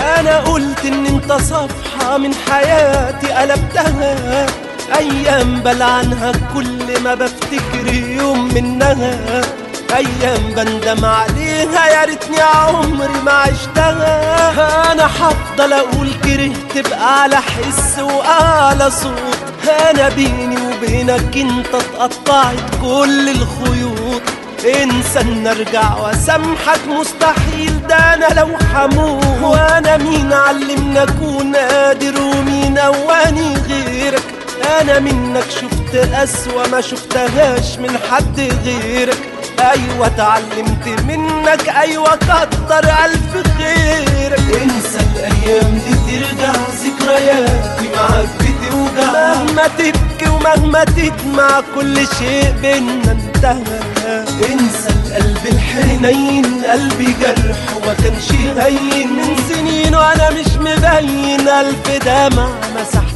انا قلت ان انت صفحة من حياتي قلبتها ايام بلعنها كل ما بفتكر يوم منها ايام بندم عليها يا ريتني عمري ما عشتها انا هفضل اقول كرهت باعلى حس واعلى صوت انا بيني وبينك انت اتقطعت كل الخيوط انسى ان ارجع واسامحك مستحيل ده انا لو حموت وانا مين علمني اكون قادر ومين قواني غيرك انا منك شفت اسوأ ما شفتهاش من حد غيرك ايوه اتعلمت منك ايوه كتر الف خيرك انسى الايام دي ترجع ذكرياتي معاك بتوجع مهما تبكي ومهما تدمع كل شيء بينا انتهى انسى القلب الحنين قلبي جرح وما كانش هين من سنين وانا مش مبين الف دمع مسح